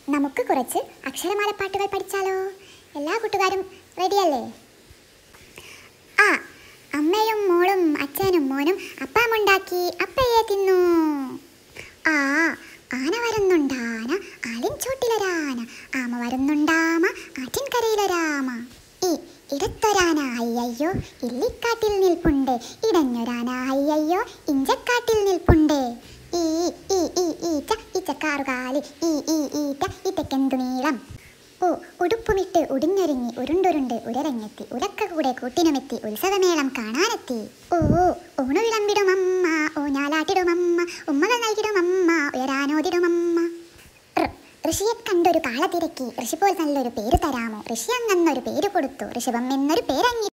നമുക്ക് കുറച്ച് അക്ഷരമാല പാട്ടുകൾ പഠിച്ചാലോ എല്ലാ കൂട്ടുകാരും റെഡിയല്ലേ ആ അമ്മയും മോളും അച്ഛനും മോനും അപ്പമുണ്ടാക്കി അപ്പയെ തിന്നു ആ ആന വരുന്നുണ്ടാന ആലിൻ ചോട്ടിലൊരാന ആമ വരുന്നുണ്ടാമ ആറ്റിൻകരയിലൊരാമ ഈ ഇടത്തൊരാന അയ്യയ്യോ ഇല്ലിക്കാട്ടിൽ നിൽപ്പുണ്ട് ഇടഞ്ഞൊരാന അയ്യയ്യോ ഇഞ്ചക്കാട്ടിൽ നിൽപ്പുണ്ട് ഈ ഈ ഈ ഈച്ച ഈച്ചക്കാറുകാലി ഈ ഈ ഈറ്റ ഈറ്റക്കെന്തു നീളം ഓ ഉടുപ്പുമിട്ട് ഉടിഞ്ഞൊരുങ്ങി ഉരുണ്ടുരുണ്ട് ഉരരങ്ങെത്തി ഉലക്ക കൂടെ കൂട്ടിനുമെത്തി ഉത്സവമേളം കാണാനെത്തി ഓ ഊണു വിളമ്പിടുമമ്മ ഓ ഞാലാട്ടിടുമമ്മ ഉമ്മകൾ നൽകിടുമമ്മ ഉയരാനോതിടുമമ്മ ഋ, ഋഷിയെ കണ്ടൊരു കാള തിരക്കി ഋഷി പോൽ നല്ലൊരു പേര് തരാമോ ഋഷി അങ്ങന്നൊരു പേര് കൊടുത്തു ഋഷഭം എന്നൊരു പേരങ്ങി